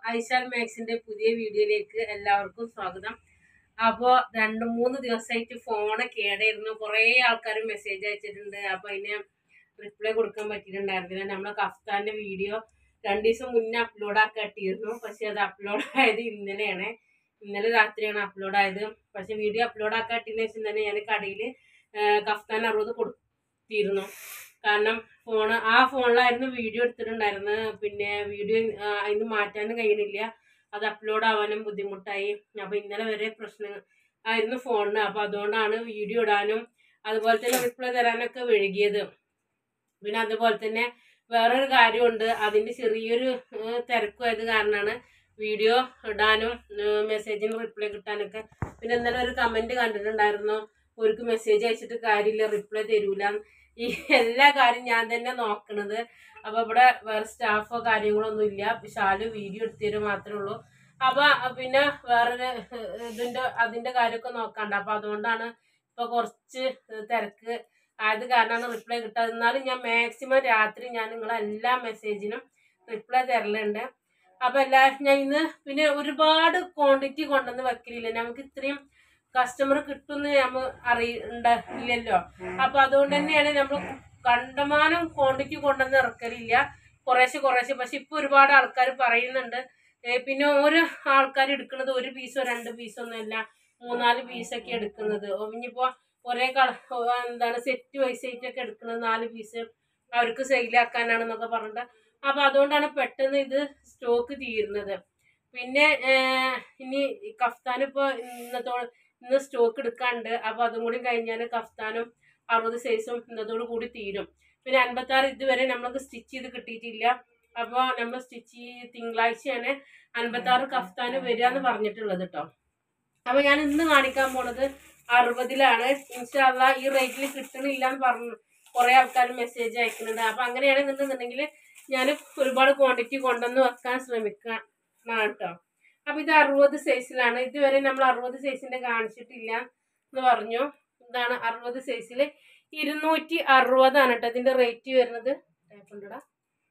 ഐശാൽ മാക്സിന്റെ പുതിയ വീഡിയോയിലേക്ക് എല്ലാവർക്കും സ്വാഗതം അപ്പോൾ രണ്ട് മൂന്ന് ദിവസമായിട്ട് ഫോണ് കേടായിരുന്നു കുറേ ആൾക്കാർ മെസ്സേജ് അയച്ചിട്ടുണ്ട് അപ്പോൾ അതിന് റിപ്ലൈ കൊടുക്കാൻ പറ്റിയിട്ടുണ്ടായിരുന്നില്ല നമ്മളെ കഫ്താന്റെ വീഡിയോ രണ്ട് ദിവസം മുന്നേ അപ്ലോഡ് ആക്കിയിട്ടിരുന്നു പക്ഷെ അത് അപ്ലോഡ് ആയത് ഇന്നലെയാണ് ഇന്നലെ രാത്രിയാണ് അപ്ലോഡ് ആയത് പക്ഷെ വീഡിയോ അപ്ലോഡ് ആക്കാട്ടിന് ശേഷം തന്നെ ഞാൻ കടയിൽ കഫ്താൻ അറുപത് കൊടുത്തിരുന്നു കാരണം ഫോണ് ആ ഫോണിലായിരുന്നു വീഡിയോ എടുത്തിട്ടുണ്ടായിരുന്നത് പിന്നെ വീഡിയോ അതിന് മാറ്റാനും കഴിയണില്ല അത് അപ്ലോഡ് ആവാനും ബുദ്ധിമുട്ടായി അപ്പോൾ ഇന്നലെ വരെ പ്രശ്നം ആയിരുന്നു ഫോണിന് അപ്പോൾ അതുകൊണ്ടാണ് വീഡിയോ ഇടാനും അതുപോലെ തന്നെ റിപ്ലൈ തരാനൊക്കെ വൈകിയത് പിന്നെ അതുപോലെ തന്നെ വേറൊരു കാര്യമുണ്ട് അതിൻ്റെ ചെറിയൊരു ഏഹ്, തിരക്കുമായത് കാരണമാണ് വീഡിയോ ഇടാനും ഏഹ്, മെസ്സേജിന് റിപ്ലൈ കിട്ടാനൊക്കെ പിന്നെ ഇന്നലെ ഒരു കമൻറ്റ് കണ്ടിട്ടുണ്ടായിരുന്നു അവർക്ക് മെസ്സേജ് അയച്ചിട്ട് കാര്യമില്ല റിപ്ലൈ തരൂല ഈ എല്ലാ കാര്യം ഞാൻ തന്നെ നോക്കണത് അപ്പോൾ ഇവിടെ വേറെ സ്റ്റാഫോ കാര്യങ്ങളോ ഒന്നും ഇല്ല വിശാല് വീഡിയോ എടുത്തരും മാത്രമേ ഉള്ളൂ അപ്പോൾ പിന്നെ വേറൊരു ഏഹ്, ഇതിൻ്റെ അതിൻ്റെ കാര്യമൊക്കെ നോക്കണ്ട അപ്പോൾ അതുകൊണ്ടാണ് ഇപ്പോൾ കുറച്ച് തിരക്ക് ആയത് കാരണമാണ് റിപ്ലൈ കിട്ടാതെ എന്നാലും ഞാൻ മാക്സിമം രാത്രി ഞാൻ നിങ്ങളെ എല്ലാ മെസ്സേജിനും റിപ്ലൈ തരലുണ്ട് അപ്പോൾ എല്ലാവരും ഞാൻ ഇന്ന് പിന്നെ ഒരുപാട് ക്വാണ്ടിറ്റി കൊണ്ടുവന്ന് വെക്കലില്ല നമുക്ക് ഇത്രയും കസ്റ്റമർ കിട്ടുമെന്ന് നമ്മൾ അറിയണ്ട ഇല്ലല്ലോ അപ്പോൾ അതുകൊണ്ട് തന്നെയാണ് നമ്മൾ കണ്ടമാനം ക്വാണ്ടിറ്റി കൊണ്ടുവന്ന് ഇറക്കലില്ല കുറേശ്ശെ കുറേശ്ശെ പക്ഷെ ഇപ്പോൾ ഒരുപാട് ആൾക്കാർ പറയുന്നുണ്ട് ഏ, പിന്നെ ഓരോ ആൾക്കാർ എടുക്കുന്നത് ഒരു പീസോ രണ്ട് പീസോ ഒന്നുമല്ല മൂന്നാല് പീസൊക്കെ എടുക്കുന്നത് ഇനിയിപ്പോൾ ഒരേ കള എന്താണ് സെറ്റ് വൈസ് ആയിട്ടൊക്കെ എടുക്കുന്നത് നാല് പീസ് അവർക്ക് സെയിലാക്കാനാണെന്നൊക്കെ പറഞ്ഞിട്ട് അപ്പോൾ അതുകൊണ്ടാണ് പെട്ടെന്ന് ഇത് സ്റ്റോക്ക് തീരുന്നത് പിന്നെ ഏഹ്, ഇനി കഫ്താൻ ഇപ്പോൾ ഇന്നത്തോ ഇന്ന് സ്റ്റോക്ക് എടുക്കാണ്ട് അപ്പോൾ അതും കൂടി കഴിഞ്ഞാൽ കഫ്താനും അറുപത് സൈസും ഇന്നത്തോടു കൂടി തീരും പിന്നെ അൻപത്താറ് ഇതുവരെ നമ്മൾക്ക് സ്റ്റിച്ച് ചെയ്ത് കിട്ടിയിട്ടില്ല അപ്പോൾ നമ്മൾ സ്റ്റിച്ച് തിങ്കളാഴ്ചയാണ് അൻപത്താറ് കഫ്താന് വരിക എന്ന് പറഞ്ഞിട്ടുള്ളത് കേട്ടോ അപ്പോൾ ഞാൻ ഇന്ന് കാണിക്കാൻ പോണത് അറുപതിലാണ് ഇൻഷാല്ല ഈ റേറ്റിൽ കിട്ടണില്ല എന്ന് പറഞ്ഞു കുറേ ആൾക്കാർ മെസ്സേജ് അയക്കുന്നുണ്ട് അപ്പോൾ അങ്ങനെയാണെന്നുണ്ടെന്നുണ്ടെങ്കിൽ ഞാൻ ഒരുപാട് ക്വാണ്ടിറ്റി കൊണ്ടുവന്ന് വെക്കാൻ ശ്രമിക്കണം കേട്ടോ അപ്പോൾ ഇത് അറുപത് സൈസിലാണ് ഇതുവരെ നമ്മൾ അറുപത് സൈസിൻ്റെ കാണിച്ചിട്ടില്ല എന്ന് പറഞ്ഞു ഇതാണ് അറുപത് സൈസിൽ ഇരുന്നൂറ്റി അറുപതാണ് കേട്ടോ ഇതിൻ്റെ റേറ്റ് വരുന്നത് ടൈപ്പുണ്ടടാ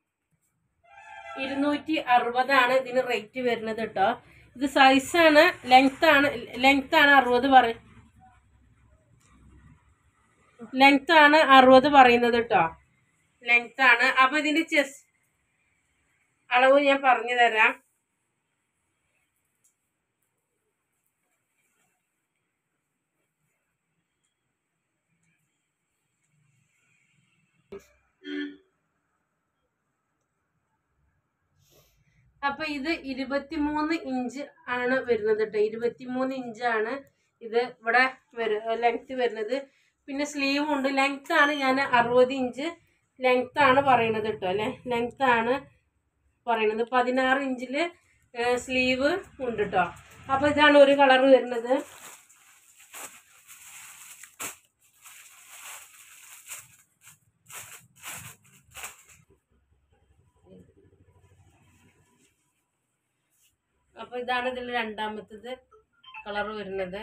ഇരുന്നൂറ്റി അറുപതാണ് ഇതിന് റേറ്റ് വരുന്നത് കേട്ടോ ഇത് സൈസാണ് ലെങ്ത് ആണ് ലെങ്ത് ആണ് അറുപത് പറ ലെങ്ത് ആണ് അറുപത് പറയുന്നത് കേട്ടോ ലെങ്ത് ആണ് അപ്പൊ ഇതിന്റെ ചെസ് അളവ് ഞാൻ പറഞ്ഞു തരാം അപ്പൊ ഇത് ഇരുപത്തിമൂന്ന് ഇഞ്ച് ആണ് വരുന്നത് കേട്ടോ ഇരുപത്തിമൂന്ന് ഇഞ്ചാണ് ഇത് ഇവിടെ ലെങ്ത് വരുന്നത് പിന്നെ സ്ലീവും ഉണ്ട് ലെങ്ത് ആണ് ഞാൻ അറുപത് ഇഞ്ച് ലെങ്ത് ആണ് പറയണത് കേട്ടോ അല്ലെ ലെങ്ത് ആണ് പറയണത് പതിനാറ് ഇഞ്ചിൽ സ്ലീവ് ഉണ്ട് കേട്ടോ അപ്പൊ ഇതാണ് ഒരു കളർ വരുന്നത് അപ്പൊ ഇതാണ് ഇതിൽ രണ്ടാമത്തത് കളർ വരുന്നത്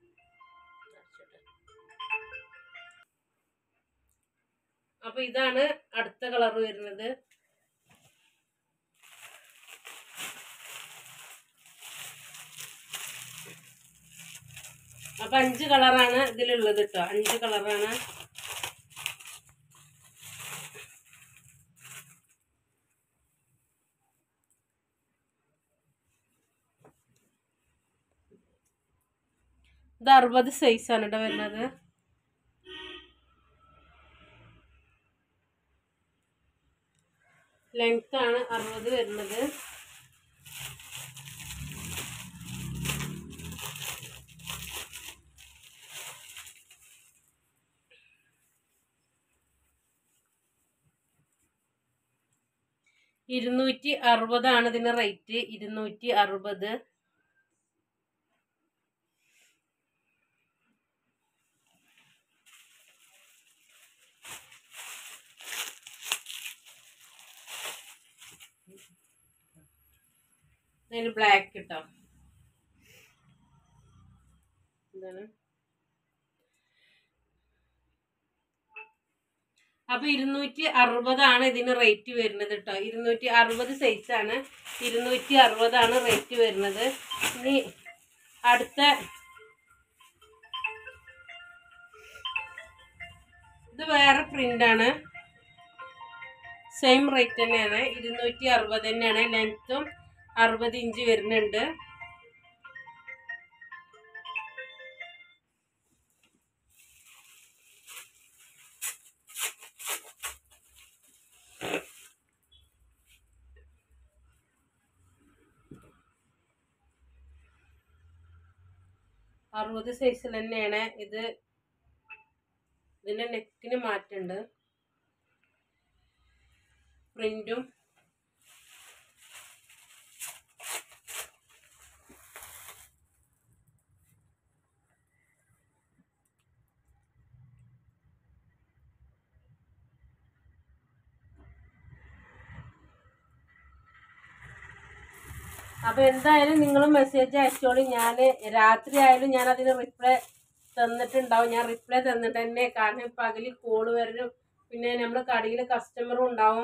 അപ്പൊ ഇതാണ് അടുത്ത കളർ വരുന്നത് അപ്പൊ അഞ്ച് കളറാണ് ഇതിലുള്ളത് കേട്ടോ അഞ്ച് കളറാണ് ഇത് അറുപത് സൈസാണ് കേട്ടോ വരുന്നത് ലെങ്ത് ആണ് അറുപത് വരുന്നത് ഇരുന്നൂറ്റി അറുപതാണ് ഇതിന് റേറ്റ് ഇരുന്നൂറ്റി അറുപത് അതിന് ബ്ലാക്ക് കിട്ടോ എന്താണ് അപ്പൊ ഇരുന്നൂറ്റി അറുപതാണ് ഇതിന് റേറ്റ് വരുന്നത് കേട്ടോ ഇരുന്നൂറ്റി അറുപത് സൈസാണ് ഇരുന്നൂറ്റി അറുപതാണ് റേറ്റ് വരുന്നത് ഇനി അടുത്ത ഇത് വേറെ പ്രിന്റ് ആണ് സെയിം റേറ്റ് തന്നെയാണ് ഇരുന്നൂറ്റി അറുപത് തന്നെയാണ് ലെങ്ത്തും അറുപത് ഇഞ്ച് വരുന്നുണ്ട് അറുപത് സൈസിൽ തന്നെയാണ് ഇത് ഇതിന്റെ നെക്കിന് മാറ്റുണ്ട് പ്രിന്റും അപ്പൊ എന്തായാലും നിങ്ങൾ മെസ്സേജ് അയച്ചോളി ഞാൻ രാത്രി ആയാലും ഞാൻ അതിന് റിപ്ലൈ തന്നിട്ടുണ്ടാവും ഞാൻ റിപ്ലൈ തന്നിട്ട് തന്നെ കാരണം പകല് കോള് വരും പിന്നെ നമ്മൾ കടയിൽ കസ്റ്റമറും ഉണ്ടാവും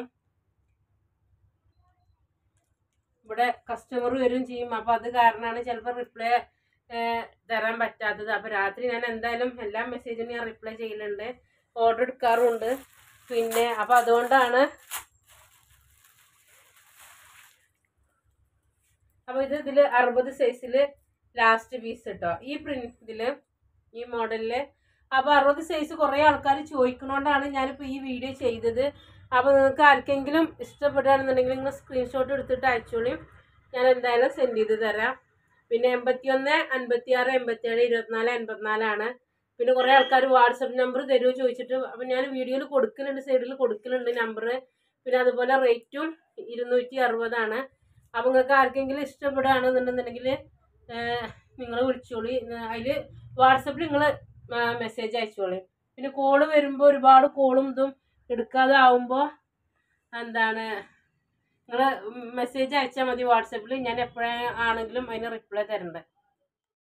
ഇവിടെ കസ്റ്റമർ വരും ചെയ്യും അപ്പൊ അത് കാരണമാണ് ചിലപ്പോൾ റിപ്ലൈ തരാൻ പറ്റാത്തത് അപ്പൊ രാത്രി ഞാൻ എന്തായാലും എല്ലാ മെസ്സേജിനും ഞാൻ റിപ്ലൈ ചെയ്യലുണ്ട് ഓർഡർ എടുക്കാറുണ്ട് പിന്നെ അപ്പൊ അതുകൊണ്ടാണ് അപ്പൊ ഇത് ഇതില് അറുപത് സൈസില് ലാസ്റ്റ് പീസ് കേട്ടോ ഈ പ്രിന്റ് ഇതില് ഈ മോഡലില് അപ്പൊ അറുപത് സൈസ് കുറെ ആൾക്കാർ ചോദിക്കണോണ്ടാണ് ഞാനിപ്പോ ഈ വീഡിയോ ചെയ്തത് അപ്പൊ നിങ്ങൾക്ക് ആർക്കെങ്കിലും ഇഷ്ടപ്പെടുകയാണെന്നുണ്ടെങ്കിൽ നിങ്ങൾ സ്ക്രീൻഷോട്ട് എടുത്തിട്ട് അയച്ചോളി ഞാൻ എന്തായാലും സെൻഡ് ചെയ്ത് തരാം പിന്നെ എൺപത്തി ഒന്ന് അൻപത്തി ആറ് എൺപത്തി ഏഴ് ഇരുപത്തിനാല് എൺപത്തിനാലാണ് പിന്നെ കുറെ ആൾക്കാർ വാട്സപ്പ് നമ്പർ തരുമോ ചോദിച്ചിട്ട് അപ്പൊ ഞാൻ വീഡിയോയിൽ കൊടുക്കലുണ്ട് സൈഡിൽ കൊടുക്കലുണ്ട് നമ്പർ പിന്നെ അതുപോലെ റേറ്റും ഇരുന്നൂറ്റി അറുപതാണ് അപ്പം നിങ്ങൾക്ക് ആർക്കെങ്കിലും ഇഷ്ടപ്പെടുകയാണെന്നുണ്ടെന്നുണ്ടെങ്കിൽ നിങ്ങൾ വിളിച്ചോളി അതിൽ വാട്സപ്പിൽ നിങ്ങൾ മെസ്സേജ് അയച്ചോളി പിന്നെ കോള് വരുമ്പോൾ ഒരുപാട് കോളും ഇതും എടുക്കാതെ ആവുമ്പോൾ എന്താണ് നിങ്ങൾ മെസ്സേജ് അയച്ചാൽ മതി വാട്സപ്പിൽ ഞാൻ എപ്പോഴാണെങ്കിലും അതിന് റിപ്ലൈ തരണ്ട്